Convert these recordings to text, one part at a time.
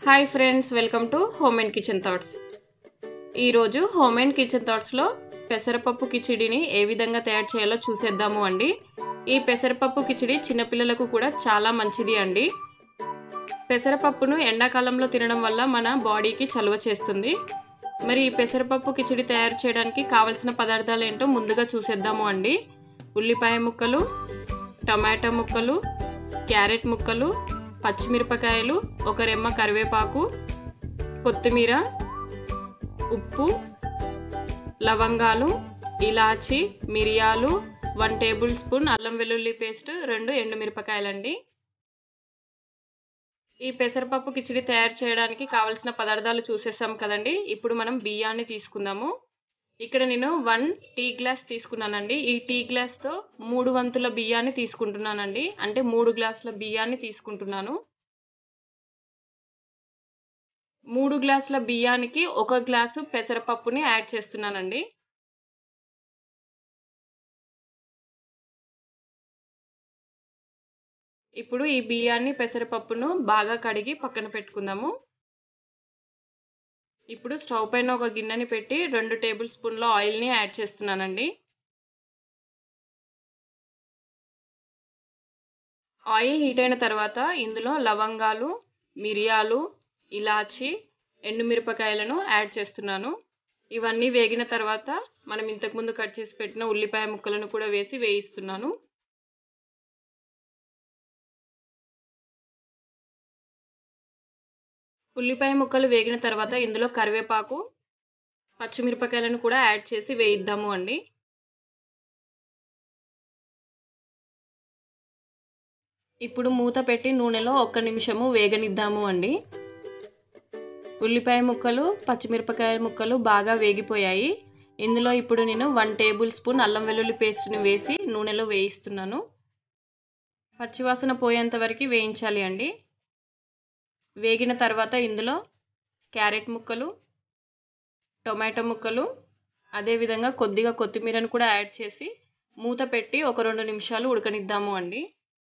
hi friends welcome to Home and Kitchen Thoughts ఈరోజు Home and Kitchen థాట్స్లో పెసరపప్పు కిచిడిని ఏ విధంగా తయారు చేయాలో చూసేద్దాము అండి ఈ పెసరపప్పు కిచిడి చిన్నపిల్లలకు కూడా చాలా మంచిది అండి పెసరపప్పును ఎండాకాలంలో తినడం వల్ల మన బాడీకి చలువ చేస్తుంది మరి ఈ పెసరపప్పు కిచిడి తయారు చేయడానికి కావలసిన పదార్థాలు ఏంటో ముందుగా చూసేద్దాము అండి ఉల్లిపాయ ముక్కలు టమాటా ముక్కలు క్యారెట్ ముక్కలు పచ్చిమిరపకాయలు ఒక రెమ్మ కరివేపాకు కొత్తిమీర ఉప్పు లవంగాలు ఇలాచి మిరియాలు వన్ టేబుల్ స్పూన్ అల్లం వెల్లుల్లి పేస్ట్ రెండు ఎండుమిరపకాయలండి ఈ పెసరపప్పు కిచిడి తయారు చేయడానికి కావలసిన పదార్థాలు చూసేసాం కదండి ఇప్పుడు మనం బియ్యాన్ని తీసుకుందాము ఇక్కడ నేను వన్ టీ గ్లాస్ తీసుకున్నానండి ఈ టీ గ్లాస్తో మూడు వంతుల బియ్యాన్ని తీసుకుంటున్నానండి అంటే మూడు గ్లాసుల బియ్యాన్ని తీసుకుంటున్నాను మూడు గ్లాసుల బియ్యానికి ఒక గ్లాసు పెసరపప్పుని యాడ్ చేస్తున్నానండి ఇప్పుడు ఈ బియ్యాన్ని పెసరపప్పును బాగా కడిగి పక్కన పెట్టుకుందాము ఇప్పుడు స్టవ్ పైన ఒక గిన్నెని పెట్టి రెండు టేబుల్ స్పూన్ల ఆయిల్ని యాడ్ చేస్తున్నానండి ఆయిల్ హీట్ అయిన తర్వాత ఇందులో లవంగాలు మిరియాలు ఇలాచి ఎండుమిరపకాయలను యాడ్ చేస్తున్నాను ఇవన్నీ వేగిన తర్వాత మనం ఇంతకుముందు కట్ చేసి పెట్టిన ఉల్లిపాయ ముక్కలను కూడా వేసి వేయిస్తున్నాను ఉల్లిపాయ ముక్కలు వేగిన తర్వాత ఇందులో కరివేపాకు పచ్చిమిరపకాయలను కూడా యాడ్ చేసి వేయిద్దాము అండి ఇప్పుడు మూత పెట్టి నూనెలో ఒక్క నిమిషము వేగనిద్దాము అండి ఉల్లిపాయ ముక్కలు పచ్చిమిరపకాయ ముక్కలు బాగా వేగిపోయాయి ఇందులో ఇప్పుడు నేను వన్ టేబుల్ స్పూన్ అల్లం వెల్లుల్లి పేస్ట్ని వేసి నూనెలో వేయిస్తున్నాను పచ్చివాసన పోయేంత వరకు వేయించాలి అండి వేగిన తర్వాత ఇందులో క్యారెట్ ముక్కలు టొమాటో ముక్కలు అదేవిధంగా కొద్దిగా కొత్తిమీరను కూడా యాడ్ చేసి మూత పెట్టి ఒక రెండు నిమిషాలు ఉడకనిద్దాము అండి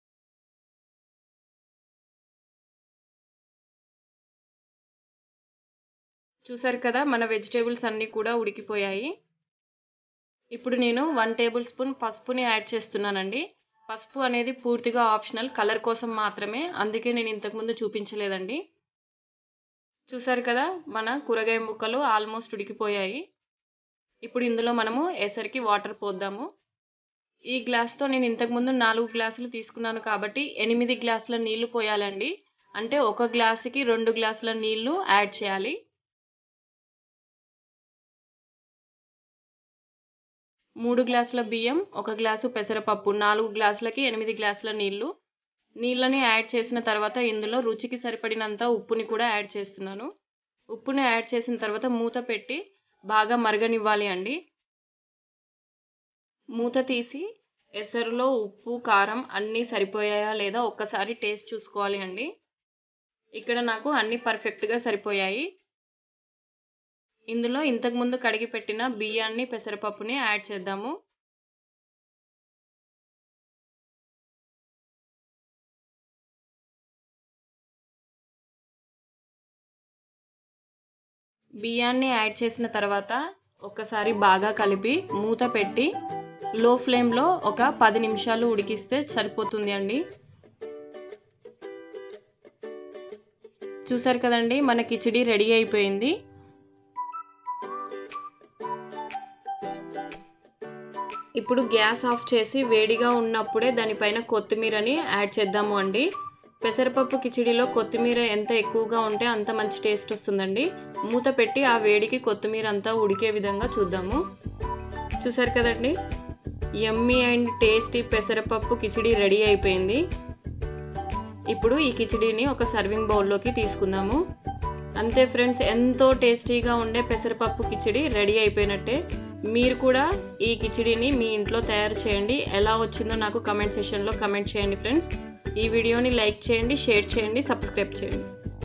చూసారు కదా మన వెజిటేబుల్స్ అన్నీ కూడా ఉడికిపోయాయి ఇప్పుడు నేను వన్ టేబుల్ స్పూన్ పసుపుని యాడ్ చేస్తున్నానండి పసుపు అనేది పూర్తిగా ఆప్షనల్ కలర్ కోసం మాత్రమే అందుకే నేను ఇంతకుముందు చూపించలేదండి చూసారు కదా మన కూరగాయ ముక్కలు ఆల్మోస్ట్ ఉడికిపోయాయి ఇప్పుడు ఇందులో మనము ఎసరికి వాటర్ పోద్దాము ఈ గ్లాస్తో నేను ఇంతకుముందు నాలుగు గ్లాసులు తీసుకున్నాను కాబట్టి ఎనిమిది గ్లాసుల నీళ్లు పోయాలండి అంటే ఒక గ్లాసుకి రెండు గ్లాసుల నీళ్లు యాడ్ చేయాలి మూడు గ్లాసుల బియ్యం ఒక గ్లాసు పెసరపప్పు నాలుగు గ్లాసులకి ఎనిమిది గ్లాసుల నీళ్లు నీళ్ళని యాడ్ చేసిన తర్వాత ఇందులో రుచికి సరిపడినంత ఉప్పుని కూడా యాడ్ చేస్తున్నాను ఉప్పుని యాడ్ చేసిన తర్వాత మూత పెట్టి బాగా మరగనివ్వాలి అండి మూత తీసి ఎసరులో ఉప్పు కారం అన్నీ సరిపోయాయా లేదా ఒక్కసారి టేస్ట్ చూసుకోవాలి అండి ఇక్కడ నాకు అన్నీ పర్ఫెక్ట్గా సరిపోయాయి ఇందులో ఇంతకుముందు కడిగి పెట్టిన బియ్యాన్ని పెసరపప్పుని యాడ్ చేద్దాము బియ్యాన్ని యాడ్ చేసిన తర్వాత ఒకసారి బాగా కలిపి మూత పెట్టి లో ఫ్లేమ్లో ఒక పది నిమిషాలు ఉడికిస్తే సరిపోతుంది అండి చూసారు కదండి మన కిచిడి రెడీ అయిపోయింది ఇప్పుడు గ్యాస్ ఆఫ్ చేసి వేడిగా ఉన్నప్పుడే దానిపైన కొత్తిమీరని యాడ్ చేద్దాము అండి పెసరపప్పు కిచిడిలో కొత్తిమీర ఎంత ఎక్కువగా ఉంటే అంత మంచి టేస్ట్ వస్తుందండి మూత పెట్టి ఆ వేడికి కొత్తిమీర అంతా ఉడికే విధంగా చూద్దాము చూసారు కదండి యమ్మీ అండ్ టేస్టీ పెసరపప్పు కిచిడి రెడీ అయిపోయింది ఇప్పుడు ఈ కిచిడిని ఒక సర్వింగ్ బౌల్లోకి తీసుకుందాము అంతే ఫ్రెండ్స్ ఎంతో టేస్టీగా ఉండే పెసరపప్పు కిచిడి రెడీ అయిపోయినట్టే మీరు కూడా ఈ కిచిడిని మీ ఇంట్లో తయారు చేయండి ఎలా వచ్చిందో నాకు కమెంట్ సెషన్లో కమెంట్ చేయండి ఫ్రెండ్స్ ఈ వీడియోని లైక్ చేయండి షేర్ చేయండి సబ్స్క్రైబ్ చేయండి